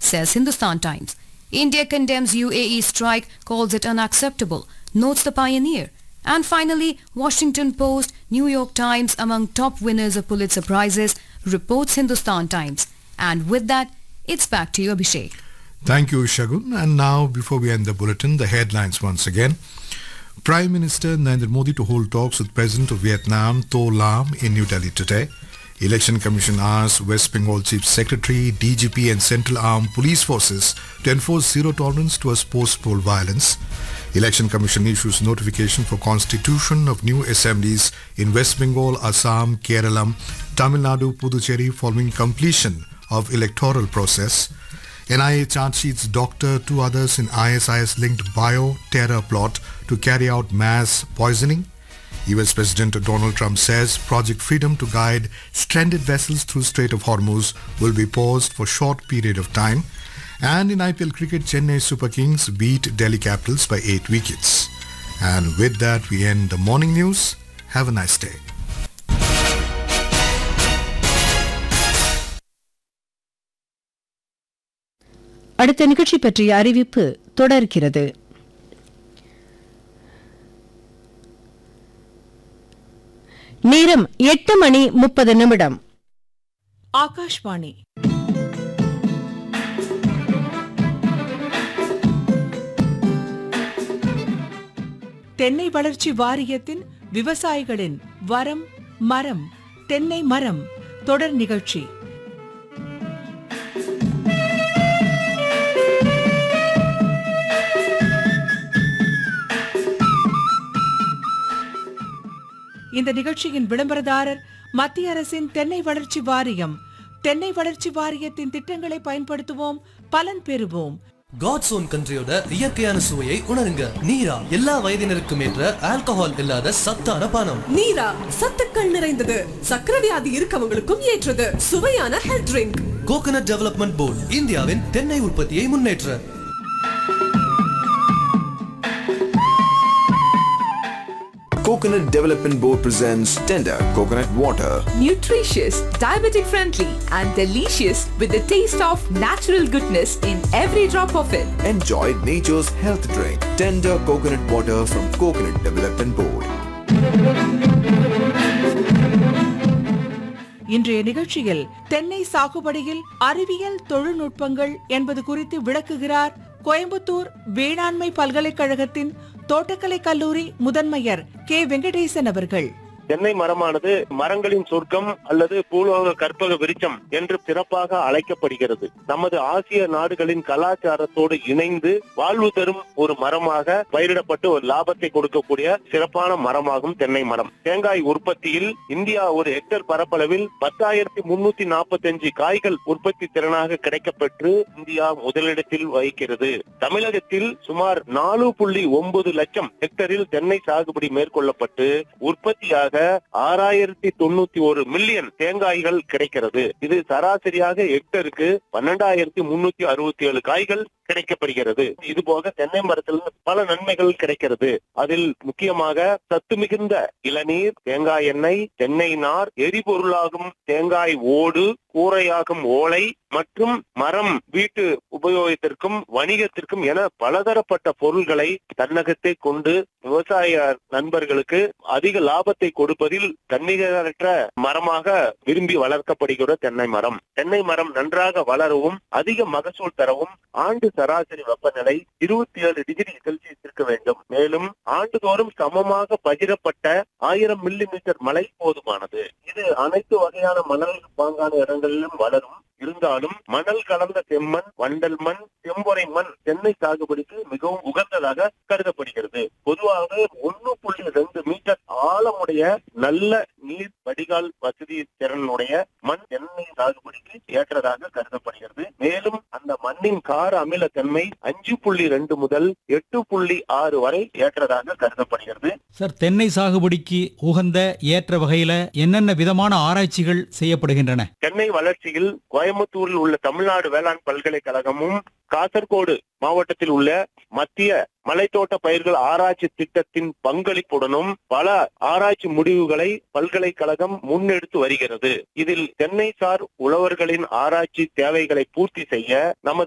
says Hindustan Times. India condemns UAE strike, calls it unacceptable, notes the pioneer. And finally, Washington Post, New York Times among top winners of Pulitzer Prizes, reports Hindustan Times. And with that, it's back to you, Abhishek. Thank you, Shagun. And now, before we end the bulletin, the headlines once again. Prime Minister Narendra Modi to hold talks with President of Vietnam, Tho Lam, in New Delhi today. Election Commission asks West Bengal Chief Secretary, DGP and Central Armed Police Forces to enforce zero tolerance towards post-poll violence. Election Commission issues notification for constitution of new assemblies in West Bengal, Assam, Kerala, Tamil Nadu, Puducherry following completion of electoral process. NIA charge sheets doctor two others in ISIS-linked bio-terror plot to carry out mass poisoning. US President Donald Trump says Project Freedom to guide stranded vessels through Strait of Hormuz will be paused for short period of time. And in IPL cricket, Chennai Super Kings beat Delhi Capitals by 8 wickets. And with that, we end the morning news. Have a nice day. அடுத்த நிகழ்ச்சி பற்றிய அறிவிப்பு தொடர்கிறது நேரம் எட்டு மணி முப்பது நிமிடம் ஆகாஷ்வாணி தென்னை வளர்ச்சி வாரியத்தின் விவசாயிகளின் வரம் மரம் தென்னை மரம் தொடர் நிகழ்ச்சி இந்த நிகழ்ச்சியின் விளம்பரதாரர் மத்திய அரசின் தென்னை வளர்ச்சி வாரியம் தென்னை வளர்ச்சி வாரியத்தின் திட்டங்களை பயன்படுத்துவோம் பலன் பெறுவோம் காட்ஸ் ஓன் கண்ட்ரியோட இயற்கையான சுவையை உணருங்க நீரா எல்லா வயதினருக்கும் ஏற்ற ஆல்கஹால் இல்லாத சத்தான பானம் நீரா சத்துக்கள் நிறைந்தது சக்கரை வியாதி இருக்கவங்களுக்கும் ஏற்றது சுவையான health drink coconut development board இந்தியாவின் தென்னை உற்பத்தியை முன்னேற்ற Coconut Development Board presents Tender Coconut Water. Nutritious, diabetic friendly, and delicious with the taste of natural goodness in every drop of it. Enjoy nature's health drink. Tender Coconut Water from Coconut Development Board. இன்றைய நிகழ்ச்சியில் தென்னை சாகுபடியில் அறிவியல் தொழில்நுட்பங்கள் என்பது குறித்து விளக்குகிறார் கோயம்புத்தூர் வேளாண்மை பல்கலைக்கழகத்தின் தோட்டக்கலை கல்லூரி முதன்மையர் கே வெங்கடேசன் அவர்கள் தென்னை மரமானது மரங்களின் சொர்க்கம் அல்லது பூலோக கற்பக விருட்சம் என்று சிறப்பாக அழைக்கப்படுகிறது நமது ஆசிய நாடுகளின் கலாச்சாரத்தோடு இணைந்து வாழ்வு தரும் ஒரு மரமாக பயிரிடப்பட்டு ஒரு லாபத்தை கொடுக்கக்கூடிய சிறப்பான மரமாகும் தென்னை மரம் தேங்காய் உற்பத்தியில் இந்தியா ஒரு ஹெக்டர் பரப்பளவில் பத்தாயிரத்தி முன்னூத்தி நாற்பத்தி அஞ்சு காய்கள் உற்பத்தி திறனாக கிடைக்கப்பெற்று இந்தியா முதலிடத்தில் வகிக்கிறது தமிழகத்தில் சுமார் நாலு புள்ளி ஒன்பது லட்சம் ஹெக்டரில் தென்னை சாகுபடி மேற்கொள்ளப்பட்டு உற்பத்தியாக ஆறாயிரத்தி தொண்ணூத்தி ஒரு மில்லியன் தேங்காய்கள் கிடைக்கிறது இது சராசரியாக ஹெக்டருக்கு பன்னெண்டாயிரத்தி முன்னூத்தி அறுபத்தி ஏழு காய்கள் கிடைக்கப்படுகிறது இது போக தென்னை மரத்திலிருந்து பல நன்மைகள் கிடைக்கிறது அதில் முக்கியமாக சத்து மிகுந்த இளநீர் தேங்காய் எண்ணெய் தென்னை நார் எரிபொருளாகும் தேங்காய் ஓடு கூரையாகும் ஓலை மற்றும் மரம் வீட்டு உபயோகத்திற்கும் வணிகத்திற்கும் என பலதரப்பட்ட பொருள்களை தன்னகத்தை கொண்டு விவசாய நண்பர்களுக்கு அதிக லாபத்தை கொடுப்பதில் தன்னிகரற்ற மரமாக விரும்பி வளர்க்கப்படுகிற தென்னை மரம் தென்னை மரம் நன்றாக வளரவும் அதிக மகசூல் தரவும் ஆண்டு சராசரி வெப்பநிலை இருபத்தி ஏழு டிகிரி செல்சியஸ் இருக்க வேண்டும் மேலும் ஆண்டுதோறும் சமமாக பகிரப்பட்ட ஆயிரம் மில்லி மீட்டர் மழை போதுமானது இது அனைத்து வகையான மணல் பாங்கான இடங்களிலும் வளரும் இருந்தாலும் மணல் கலந்த செம்மண் வண்டல் மண் செம்பொறை மண் தென்னை சாகுபடிக்கு மிகவும் உகந்ததாக கருதப்படுகிறது பொதுவாக ஒன்னு புள்ளி ரெண்டு மீட்டர் ஆழமுடைய நல்ல நீர் வடிகால் வசதி திறனுடைய மண் தென்னை சாகுபடிக்கு ஏற்றதாக கருதப்படுகிறது மேலும் அந்த மண்ணின் கார அமிலத்தன்மை அஞ்சு புள்ளி ரெண்டு முதல் எட்டு புள்ளி ஆறு வரை ஏற்றதாக கருதப்படுகிறது சார் தென்னை சாகுபடிக்கு உகந்த ஏற்ற வகையில என்னென்ன விதமான ஆராய்ச்சிகள் செய்யப்படுகின்றன தென்னை வளர்ச்சியில் கோயம்புத்தூரில் உள்ள தமிழ்நாடு வேளாண் பல்கலைக்கழகமும் காசர்கோடு மாவட்டத்தில் உள்ள மத்திய மலைத்தோட்ட பயிர்கள் ஆராய்ச்சி திட்டத்தின் பங்களிப்புடனும் பல ஆராய்ச்சி முடிவுகளை பல்கலைக்கழகம் முன்னெடுத்து வருகிறது இதில் தென்னை சார் உழவர்களின் ஆராய்ச்சி தேவைகளை பூர்த்தி செய்ய நமது